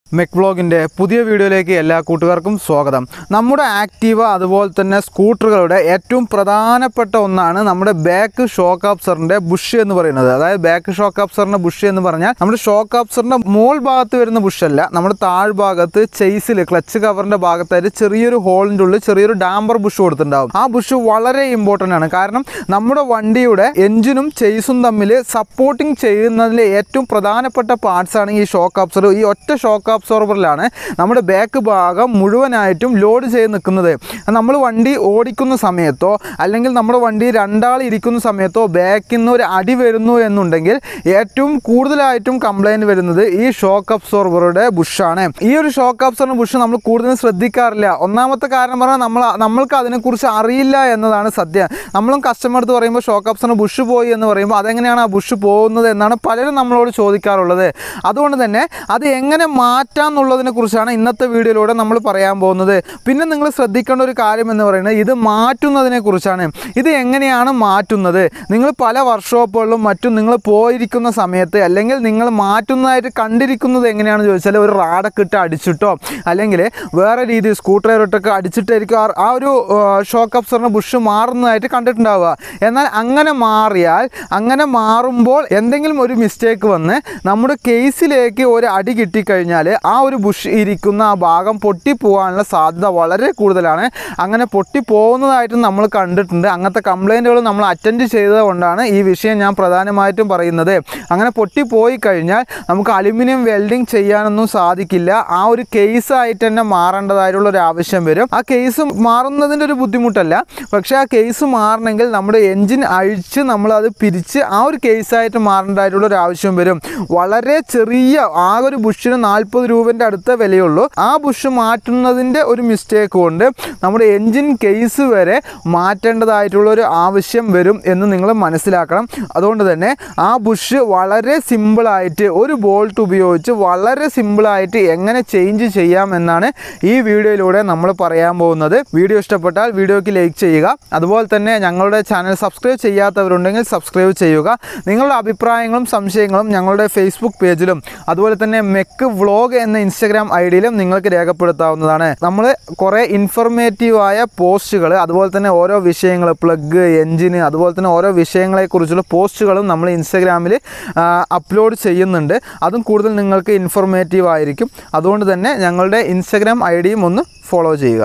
മെക് വ്ളോഗിൻ്റെ പുതിയ വീഡിയോയിലേക്ക് എല്ലാ കൂട്ടുകാർക്കും സ്വാഗതം നമ്മുടെ ആക്റ്റീവ അതുപോലെ തന്നെ സ്കൂട്ടറുകളുടെ ഏറ്റവും പ്രധാനപ്പെട്ട ഒന്നാണ് നമ്മുടെ ബാക്ക് ഷോക്ക് അബ്സറിൻ്റെ ബുഷ് എന്ന് പറയുന്നത് അതായത് ബാക്ക് ഷോക്ക് അബ്സറിൻ്റെ ബുഷ് എന്ന് പറഞ്ഞാൽ നമ്മുടെ ഷോക്ക് അബ്സറിൻ്റെ മോൾ ഭാഗത്ത് വരുന്ന ബുഷല്ല നമ്മുടെ താഴ്ഭാഗത്ത് ചെയ്സിൽ ക്ലച്ച് കവറിൻ്റെ ഭാഗത്തായിട്ട് ചെറിയൊരു ഹോളിൻ്റെ ഉള്ളിൽ ചെറിയൊരു ഡാമ്പർ ബുഷ് കൊടുത്തിട്ടുണ്ടാവും ആ ബുഷ് വളരെ ഇമ്പോർട്ടൻ്റ് ആണ് കാരണം നമ്മുടെ വണ്ടിയുടെ എഞ്ചിനും ചെയ്സും തമ്മിൽ സപ്പോർട്ടിങ് ചെയ്യുന്നതിലെ ഏറ്റവും പ്രധാനപ്പെട്ട പാർട്സ് ആണ് ഈ ഷോക്ക് അബ്സർവ് ഈ ഒറ്റ ഷോക്ക് അബ്സോർബറിലാണ് നമ്മുടെ ബാക്ക് ഭാഗം മുഴുവനായിട്ടും ലോഡ് ചെയ്ത് നിൽക്കുന്നത് നമ്മൾ വണ്ടി ഓടിക്കുന്ന സമയത്തോ അല്ലെങ്കിൽ നമ്മുടെ വണ്ടി രണ്ടാൾ ഇരിക്കുന്ന സമയത്തോ ബാക്കിൽ നിന്ന് ഒരു അടി വരുന്നു എന്നുണ്ടെങ്കിൽ ഏറ്റവും കൂടുതലായിട്ടും കംപ്ലൈൻറ്റ് വരുന്നത് ഈ ഷോക്ക് അബ്സോർബറുടെ ബുഷാണ് ഈ ഒരു ഷോക്ക് അബ്സോർബർ ബുഷ് നമ്മൾ കൂടുതലും ശ്രദ്ധിക്കാറില്ല ഒന്നാമത്തെ കാരണം പറഞ്ഞാൽ നമ്മൾ നമ്മൾക്ക് അതിനെക്കുറിച്ച് അറിയില്ല എന്നതാണ് സത്യം നമ്മളും കസ്റ്റമർ അടുത്ത് പറയുമ്പോൾ ഷോക്ക് അബ്സോർബർ ബുഷ് പോയി എന്ന് പറയുമ്പോൾ അതെങ്ങനെയാണ് ആ ബുഷ് പോകുന്നത് എന്നാണ് പലരും നമ്മളോട് ചോദിക്കാറുള്ളത് അതുകൊണ്ട് തന്നെ അത് എങ്ങനെ മാറ്റാം എന്നുള്ളതിനെ കുറിച്ചാണ് ഇന്നത്തെ വീഡിയോയിലൂടെ നമ്മൾ പറയാൻ പോകുന്നത് പിന്നെ നിങ്ങൾ ശ്രദ്ധിക്കേണ്ട ഒരു കാര്യം എന്ന് പറയുന്നത് ഇത് മാറ്റുന്നതിനെ കുറിച്ചാണ് ഇത് എങ്ങനെയാണ് മാറ്റുന്നത് നിങ്ങൾ പല വർക്ക്ഷോപ്പുകളിലും മറ്റും നിങ്ങൾ പോയിരിക്കുന്ന സമയത്ത് അല്ലെങ്കിൽ നിങ്ങൾ മാറ്റുന്നതായിട്ട് കണ്ടിരിക്കുന്നത് എങ്ങനെയാണെന്ന് ചോദിച്ചാൽ ഒരു റാഡൊക്കെ ഇട്ട് അടിച്ചിട്ടോ അല്ലെങ്കിൽ വേറെ രീതിയിൽ സ്ക്രൂ ഡ്രൈവറിട്ടൊക്കെ അടിച്ചിട്ടായിരിക്കും ആ- ആ ഒരു ഷോക്ക് അബ്സറിൻ്റെ ബുഷ് മാറുന്നതായിട്ട് കണ്ടിട്ടുണ്ടാവുക എന്നാൽ അങ്ങനെ മാറിയാൽ അങ്ങനെ മാറുമ്പോൾ എന്തെങ്കിലും ഒരു മിസ്റ്റേക്ക് വന്ന് നമ്മുടെ കേസിലേക്ക് ഒരു അടി കിട്ടിക്കഴിഞ്ഞാൽ ആ ഒരു ബുഷ് ഇരിക്കുന്ന ആ ഭാഗം പൊട്ടിപ്പോകാനുള്ള സാധ്യത വളരെ കൂടുതലാണ് അങ്ങനെ പൊട്ടിപ്പോകുന്നതായിട്ടും നമ്മൾ കണ്ടിട്ടുണ്ട് അങ്ങനത്തെ കംപ്ലൈൻറ്റുകൾ നമ്മൾ അറ്റൻഡ് ചെയ്തത് കൊണ്ടാണ് ഈ വിഷയം ഞാൻ പ്രധാനമായിട്ടും പറയുന്നത് അങ്ങനെ പൊട്ടിപ്പോയി കഴിഞ്ഞാൽ നമുക്ക് അലുമിനിയം വെൽഡിങ് ചെയ്യാനൊന്നും സാധിക്കില്ല ആ ഒരു കേസായിട്ട് തന്നെ മാറേണ്ടതായിട്ടുള്ള ഒരു ആവശ്യം വരും ആ കേസ് മാറുന്നതിൻ്റെ ഒരു ബുദ്ധിമുട്ടല്ല പക്ഷേ ആ കേസ് മാറണമെങ്കിൽ നമ്മുടെ എൻജിൻ അഴിച്ച് നമ്മൾ അത് പിരിച്ച് ആ ഒരു കേസായിട്ട് മാറേണ്ടതായിട്ടുള്ള ഒരു ആവശ്യം വരും വളരെ ചെറിയ ആ ഒരു ബുഷിന് നാൽപ്പത് രൂപൻ്റെ അടുത്ത വിലയുള്ളൂ ആ ബുഷ് മാറ്റുന്നതിൻ്റെ ഒരു മിസ്റ്റേക്ക് കൊണ്ട് നമ്മുടെ എൻജിൻ കേസ് വരെ മാറ്റേണ്ടതായിട്ടുള്ള ഒരു ആവശ്യം വരും എന്ന് നിങ്ങൾ മനസ്സിലാക്കണം അതുകൊണ്ട് തന്നെ ആ ബുഷ് വളരെ സിമ്പിളായിട്ട് ഒരു ബോൾട്ട് ഉപയോഗിച്ച് വളരെ സിമ്പിളായിട്ട് എങ്ങനെ ചേഞ്ച് ചെയ്യാം എന്നാണ് ഈ വീഡിയോയിലൂടെ നമ്മൾ പറയാൻ പോകുന്നത് വീഡിയോ ഇഷ്ടപ്പെട്ടാൽ വീഡിയോയ്ക്ക് ലൈക്ക് ചെയ്യുക അതുപോലെ തന്നെ ഞങ്ങളുടെ ചാനൽ സബ്സ്ക്രൈബ് ചെയ്യാത്തവരുണ്ടെങ്കിൽ സബ്സ്ക്രൈബ് ചെയ്യുക നിങ്ങളുടെ അഭിപ്രായങ്ങളും സംശയങ്ങളും ഞങ്ങളുടെ ഫേസ്ബുക്ക് പേജിലും അതുപോലെ തന്നെ മെക്ക് വ്ളോഗ് എന്ന ഇൻസ്റ്റഗ്രാം ഐ ഡിയിലും നിങ്ങൾക്ക് രേഖപ്പെടുത്താവുന്നതാണ് നമ്മൾ കുറേ ഇൻഫർമേറ്റീവായ പോസ്റ്റുകൾ അതുപോലെ തന്നെ ഓരോ വിഷയങ്ങൾ പ്ലഗ് എൻജിന് അതുപോലെ തന്നെ ഓരോ വിഷയങ്ങളെക്കുറിച്ചുള്ള പോസ്റ്റുകളും നമ്മൾ ഇൻസ്റ്റഗ്രാമിൽ അപ്ലോഡ് ചെയ്യുന്നുണ്ട് അതും കൂടുതൽ നിങ്ങൾക്ക് ഇൻഫർമേറ്റീവ് ആയിരിക്കും അതുകൊണ്ട് തന്നെ ഞങ്ങളുടെ ഇൻസ്റ്റഗ്രാം ഐ ഡിയും ഒന്ന് ഫോളോ ചെയ്യുക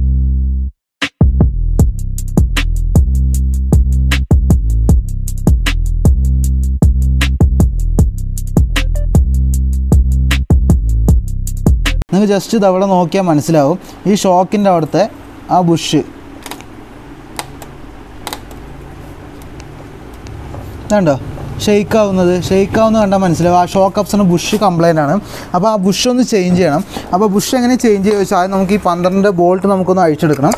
നിങ്ങൾക്ക് ജസ്റ്റ് ഇത് അവിടെ നോക്കിയാൽ മനസ്സിലാവും ഈ ഷോക്കിൻ്റെ അവിടുത്തെ ആ ബുഷ് ഇതുണ്ടോ ഷെയ്ക്ക് ആവുന്നത് ഷെയ്ക്ക് ആവുന്നത് കണ്ടാൽ മനസ്സിലാവും ആ ഷോക്ക് അപ്സിന് ബുഷ് കംപ്ലൈൻ്റ് ആണ് അപ്പോൾ ആ ബുഷ് ഒന്ന് ചേഞ്ച് ചെയ്യണം അപ്പോൾ ബുഷ് എങ്ങനെ ചേഞ്ച് ചെയ്യുക വെച്ചാൽ ആദ്യം നമുക്ക് ഈ പന്ത്രണ്ട് ബോൾട്ട് നമുക്കൊന്ന് അഴിച്ചെടുക്കണം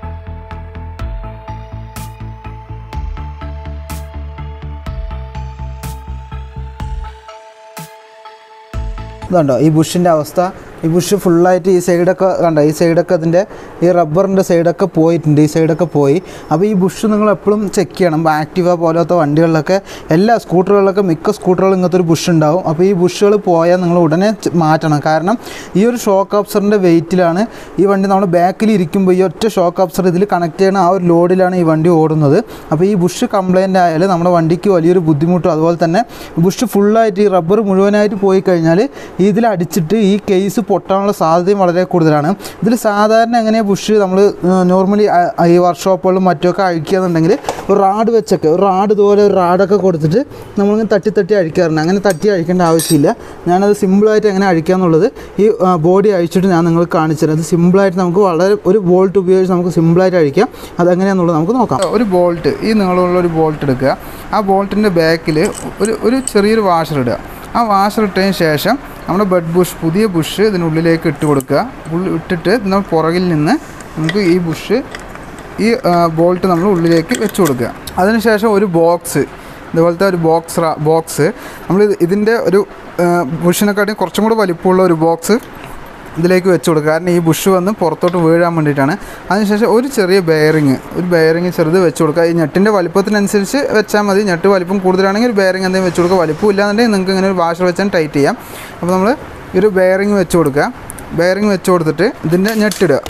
ഇതുണ്ടോ ഈ ബുഷിൻ്റെ അവസ്ഥ ഈ ബുഷ് ഫുള്ളായിട്ട് ഈ സൈഡൊക്കെ കണ്ടോ ഈ സൈഡൊക്കെ അതിൻ്റെ ഈ റബ്ബറിൻ്റെ സൈഡൊക്കെ പോയിട്ടുണ്ട് ഈ സൈഡൊക്കെ പോയി അപ്പോൾ ഈ ബുഷ് നിങ്ങൾ എപ്പോഴും ചെക്ക് ചെയ്യണം ആക്റ്റീവ പോലത്തെ വണ്ടികളിലൊക്കെ എല്ലാ സ്കൂട്ടറുകളിലൊക്കെ മിക്ക സ്കൂട്ടറുകളും ഇങ്ങനത്തെ ഒരു ബുഷ് ഉണ്ടാവും അപ്പോൾ ഈ ബുഷുകൾ പോയാൽ നിങ്ങൾ ഉടനെ ച- മാറ്റണം കാരണം ഈ ഒരു ഷോക്ക് അബ്സറിൻ്റെ വെയിറ്റിലാണ് ഈ വണ്ടി നമ്മൾ ബാക്കിൽ ഇരിക്കുമ്പോൾ ഈ ഒറ്റ ഷോക്ക് അബ്സർ ഇതിൽ കണക്ട് ചെയ്യണ ആ ഒരു ലോഡിലാണ് ഈ വണ്ടി ഓടുന്നത് അപ്പോൾ ഈ ബുഷ് കംപ്ലൈൻ്റ് ആയാൽ നമ്മുടെ വണ്ടിക്ക് വലിയൊരു ബുദ്ധിമുട്ടും അതുപോലെ തന്നെ ബുഷ് ഫുള്ളായിട്ട് ഈ റബ്ബർ മുഴുവനായിട്ട് പോയി കഴിഞ്ഞാൽ ഇതിൽ അടിച്ചിട്ട് ഈ കേസ് പൊട്ടാനുള്ള സാധ്യതയും വളരെ കൂടുതലാണ് ഇതിൽ സാധാരണ എങ്ങനെ ബുഷ് നമ്മൾ നോർമലി ഈ വർക്ക്ഷോപ്പുകളിലും മറ്റുമൊക്കെ അഴിക്കുകയെന്നുണ്ടെങ്കിൽ ഒരു റാഡ് വെച്ചൊക്കെ ഒരു റാഡ് ഇതുപോലെ ഒരു റാഡൊക്കെ കൊടുത്തിട്ട് നമ്മളിങ്ങനെ തട്ടി തട്ടി അഴിക്കാറുണ്ട് അങ്ങനെ തട്ടി അഴിക്കേണ്ട ആവശ്യമില്ല ഞാനത് സിമ്പിളായിട്ട് എങ്ങനെ അഴിക്കാന്നുള്ളത് ഈ ബോഡി അഴിച്ചിട്ട് ഞാൻ നിങ്ങൾക്ക് കാണിച്ചു തരാം അത് സിമ്പിളായിട്ട് നമുക്ക് വളരെ ഒരു ബോൾട്ട് ഉപയോഗിച്ച് നമുക്ക് സിമ്പിളായിട്ട് അഴിക്കാം അതെങ്ങനെയാണെന്നുള്ളത് നമുക്ക് നോക്കാം ഒരു ബോൾട്ട് ഈ നീളമുള്ള ഒരു ബോൾട്ട് എടുക്കുക ആ ബോൾട്ടിൻ്റെ ബാക്കിൽ ഒരു ഒരു ചെറിയൊരു വാഷർ ഇടുക ആ വാഷർ ഇട്ടതിന് ശേഷം നമ്മുടെ ബെഡ് ബുഷ് പുതിയ ബുഷ് ഇതിനുള്ളിലേക്ക് ഇട്ട് കൊടുക്കുക ഉള്ളിൽ ഇട്ടിട്ട് നമ്മൾ പുറകിൽ നിന്ന് നമുക്ക് ഈ ബുഷ് ഈ ബോൾട്ട് നമ്മൾ ഉള്ളിലേക്ക് വെച്ച് കൊടുക്കുക അതിനുശേഷം ഒരു ബോക്സ് ഇതുപോലത്തെ ഒരു ബോക്സ് ബോക്സ് നമ്മൾ ഇത് ഇതിൻ്റെ ഒരു ബുഷിനെക്കാട്ടി കുറച്ചും കൂടി വലിപ്പമുള്ള ഒരു ബോക്സ് ഇതിലേക്ക് വെച്ച് കൊടുക്കുക കാരണം ഈ ബുഷ് വന്ന് പുറത്തോട്ട് വീഴാൻ വേണ്ടിയിട്ടാണ് അതിനുശേഷം ഒരു ചെറിയ ബെയറിങ് ഒരു ബെയറിങ് ചെറുത് വെച്ച് കൊടുക്കുക ഈ ഞെട്ടിൻ്റെ വലിപ്പത്തിനനുസരിച്ച് വെച്ചാൽ മതി ഞെട്ട് വലിപ്പം കൂടുതലാണെങ്കിൽ ഒരു ബെയറിങ് എന്തെങ്കിലും വെച്ച് കൊടുക്കുക വലിപ്പം ഇല്ലാന്നുണ്ടെങ്കിൽ നിങ്ങൾക്ക് ഇങ്ങനെ ഒരു വാഷർ വെച്ചാൽ ടൈറ്റ് ചെയ്യാം അപ്പോൾ നമ്മൾ ഈ ഒരു ബെയറിങ് വെച്ച് കൊടുക്കുക ബെയറിങ് വെച്ച് കൊടുത്തിട്ട് ഇതിൻ്റെ ഞെട്ടിടുക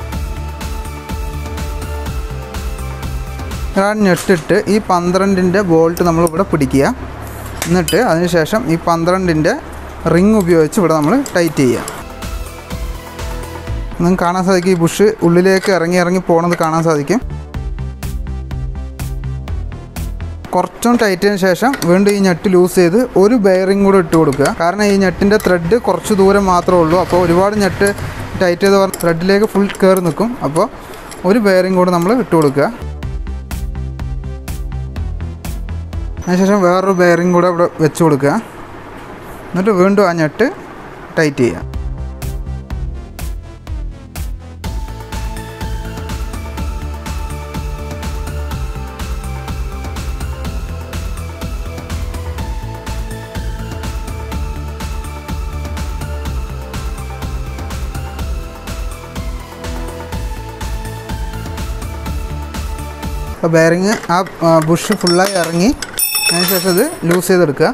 ആ ഞെട്ടിട്ട് ഈ പന്ത്രണ്ടിൻ്റെ ബോൾട്ട് നമ്മളിവിടെ പിടിക്കുക എന്നിട്ട് അതിനുശേഷം ഈ പന്ത്രണ്ടിൻ്റെ റിങ് ഉപയോഗിച്ച് ഇവിടെ നമ്മൾ ടൈറ്റ് ചെയ്യുക നിങ്ങൾക്ക് കാണാൻ സാധിക്കും ഈ ബുഷ് ഉള്ളിലേക്ക് ഇറങ്ങി ഇറങ്ങി പോകണത് കാണാൻ സാധിക്കും കുറച്ചും ടൈറ്റിന് ശേഷം വീണ്ടും ഈ ഞെട്ട് ലൂസ് ചെയ്ത് ഒരു ബെയറിംഗ് കൂടെ ഇട്ട് കൊടുക്കുക കാരണം ഈ ഞെട്ടിൻ്റെ ത്രെഡ് കുറച്ച് ദൂരം മാത്രമേ ഉള്ളൂ അപ്പോൾ ഒരുപാട് ഞെട്ട് ടൈറ്റ് ചെയ്ത് പറഞ്ഞ ത്രെഡിലേക്ക് ഫുൾ കയറി നിൽക്കും അപ്പോൾ ഒരു ബെയറിംഗ് കൂടെ നമ്മൾ ഇട്ട് കൊടുക്കുക അതിനുശേഷം വേറൊരു ബെയറിംഗ് കൂടെ ഇവിടെ വെച്ച് കൊടുക്കുക എന്നിട്ട് വീണ്ടും ആ ഞെട്ട് ടൈറ്റ് ചെയ്യുക അപ്പോൾ ബെയറിങ് ആ ബുഷ് ഫുള്ളായി ഇറങ്ങി അതിനുശേഷം ഇത് ലൂസ് ചെയ്തെടുക്കുക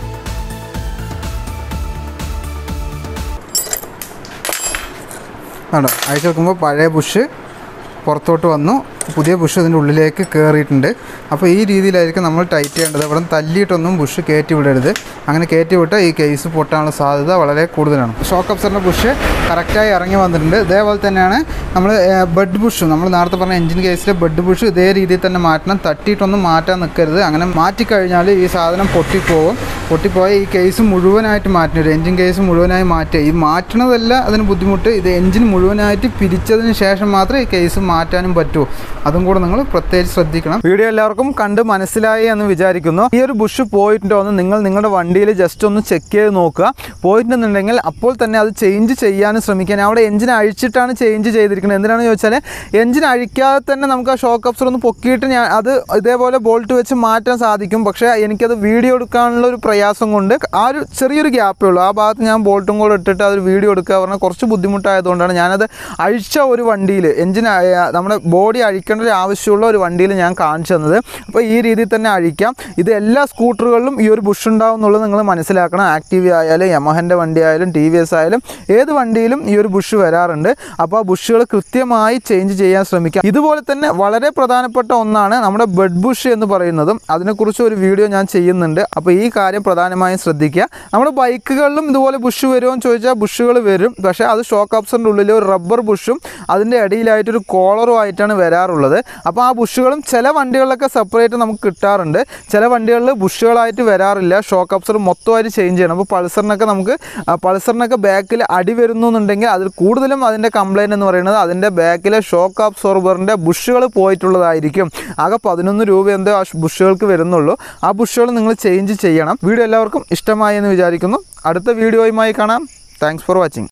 കണ്ടോ അയച്ചെടുക്കുമ്പോൾ പഴയ ബുഷ് പുറത്തോട്ട് വന്നു പുതിയ ബുഷ് ഇതിൻ്റെ ഉള്ളിലേക്ക് കയറിയിട്ടുണ്ട് അപ്പോൾ ഈ രീതിയിലായിരിക്കും നമ്മൾ ടൈറ്റ് ചെയ്യേണ്ടത് ഇവിടെ തല്ലിയിട്ടൊന്നും ബുഷ് കയറ്റി വിടരുത് അങ്ങനെ കയറ്റി വിട്ടാൽ ഈ കേസ് പൊട്ടാനുള്ള സാധ്യത വളരെ കൂടുതലാണ് ഷോക്ക് അബ്സറിൻ്റെ ബുഷ് കറക്റ്റായി ഇറങ്ങി വന്നിട്ടുണ്ട് ഇതേപോലെ തന്നെയാണ് നമ്മൾ ബെഡ് ബുഷ് നമ്മൾ നേരത്തെ പറഞ്ഞ എഞ്ചിൻ കേസിലെ ബെഡ് ബുഷ് ഇതേ രീതിയിൽ തന്നെ മാറ്റണം തട്ടിയിട്ടൊന്നും മാറ്റാൻ നിൽക്കരുത് അങ്ങനെ മാറ്റിക്കഴിഞ്ഞാൽ ഈ സാധനം പൊട്ടിപ്പോവും പൊട്ടിപ്പോയ ഈ കേസ് മുഴുവനായിട്ട് മാറ്റണം ഒരു എഞ്ചിൻ കേസ് മുഴുവനായി മാറ്റുക ഈ മാറ്റണതല്ല അതിന് ബുദ്ധിമുട്ട് ഇത് എഞ്ചിൻ മുഴുവനായിട്ട് പിരിച്ചതിന് ശേഷം മാത്രമേ ഈ കേസ് മാറ്റാനും പറ്റൂ അതും കൂടെ നിങ്ങൾ പ്രത്യേകിച്ച് ശ്രദ്ധിക്കണം വീഡിയോ എല്ലാവർക്കും കണ്ട് മനസ്സിലായി എന്ന് വിചാരിക്കുന്നു ഈ ഒരു ബുഷ് പോയിട്ടുണ്ടോ എന്ന് നിങ്ങൾ നിങ്ങളുടെ വണ്ടിയിൽ ജസ്റ്റ് ഒന്ന് ചെക്ക് ചെയ്ത് നോക്കുക പോയിട്ടുണ്ടെന്നുണ്ടെങ്കിൽ അപ്പോൾ തന്നെ അത് ചേഞ്ച് ചെയ്യാനും ശ്രമിക്കാൻ അവിടെ എഞ്ചിൻ അഴിച്ചിട്ടാണ് ചേഞ്ച് ചെയ്തിരിക്കുന്നത് എന്തിനാണെന്ന് ചോദിച്ചാൽ എഞ്ചിൻ അഴിക്കാതെ തന്നെ നമുക്ക് ആ ഷോക്ക് അപ്സർ ഒന്ന് പൊക്കിയിട്ട് ഞാൻ അത് ഇതേപോലെ ബോൾട്ട് വെച്ച് മാറ്റാൻ സാധിക്കും പക്ഷേ എനിക്കത് വീഡിയോ എടുക്കാനുള്ള ഒരു പ്രയാസം കൊണ്ട് ആ ഒരു ചെറിയൊരു ഗ്യാപ്പേ ഉള്ളൂ ആ ഭാഗത്ത് ഞാൻ ബോൾട്ടും കൂടെ ഇട്ടിട്ട് അതൊരു വീഡിയോ എടുക്കുക പറഞ്ഞാൽ കുറച്ച് ബുദ്ധിമുട്ടായതുകൊണ്ടാണ് ഞാനത് അഴിച്ച ഒരു വണ്ടിയിൽ എഞ്ചിൻ നമ്മുടെ ബോഡി അഴിക്കേണ്ട ഒരു ആവശ്യമുള്ള ഒരു വണ്ടിയിൽ ഞാൻ കാണിച്ചു തന്നത് അപ്പോൾ ഈ രീതിയിൽ തന്നെ അഴിക്കാം ഇത് എല്ലാ സ്കൂട്ടറുകളിലും ഈ ഒരു ബുഷ് ഉണ്ടാവും എന്നുള്ളത് നിങ്ങൾ മനസ്സിലാക്കണം ആക്റ്റീവ് ആയാലും യമഹൻ്റെ വണ്ടി ആയാലും ടി വി എസ് ആയാലും ഏത് വണ്ടിയിലും ഈ ഒരു ബുഷ് വരാറുണ്ട് അപ്പോൾ ആ ബുഷുകൾ കൃത്യമായി ചേഞ്ച് ചെയ്യാൻ ശ്രമിക്കാം ഇതുപോലെ തന്നെ വളരെ പ്രധാനപ്പെട്ട ഒന്നാണ് നമ്മുടെ ബെഡ് ബുഷ് എന്ന് പറയുന്നതും അതിനെക്കുറിച്ച് ഒരു വീഡിയോ ഞാൻ ചെയ്യുന്നുണ്ട് അപ്പോൾ ഈ കാര്യം പ്രധാനമായും ശ്രദ്ധിക്കുക നമ്മുടെ ബൈക്കുകളിലും ഇതുപോലെ ബുഷ് വരുമോ എന്ന് ചോദിച്ചാൽ ബുഷുകൾ വരും പക്ഷേ അത് ഷോക്ക് ഓപ്ഷൻ്റെ ഉള്ളിൽ ഒരു റബ്ബർ ബുഷും അതിൻ്റെ ഇടയിലായിട്ടൊരു കോളറും ആയിട്ടാണ് വരാറുള്ളത് അപ്പോൾ ആ ബുഷുകളും ചില വണ്ടികളിലൊക്കെ സെപ്പറേറ്റ് നമുക്ക് കിട്ടാറുണ്ട് ചില വണ്ടികളിൽ ബുഷുകളായിട്ട് വരാറില്ല ഷോക്ക് അപ്സർ മൊത്തമായിട്ട് ചേഞ്ച് ചെയ്യണം അപ്പോൾ പൾസറിനൊക്കെ നമുക്ക് ആ, പൾസറിനൊക്കെ ബാക്കിൽ അടി വരുന്നു എന്നുണ്ടെങ്കിൽ അതിൽ കൂടുതലും അതിൻ്റെ കംപ്ലൈൻറ്റ് എന്ന് പറയുന്നത് അതിൻ്റെ ബാക്കിലെ ഷോക്ക് അബ്സോർബറിൻ്റെ ബുഷുകൾ പോയിട്ടുള്ളതായിരിക്കും ആകെ പതിനൊന്ന് രൂപ എന്തോ ആ ബുഷുകൾക്ക് വരുന്നുള്ളൂ ആ ബുഷുകൾ നിങ്ങൾ ചേഞ്ച് ചെയ്യണം വീഡിയോ എല്ലാവർക്കും ഇഷ്ടമായി എന്ന് വിചാരിക്കുന്നു അടുത്ത വീഡിയോയുമായി കാണാം താങ്ക്സ് ഫോർ വാച്ചിങ്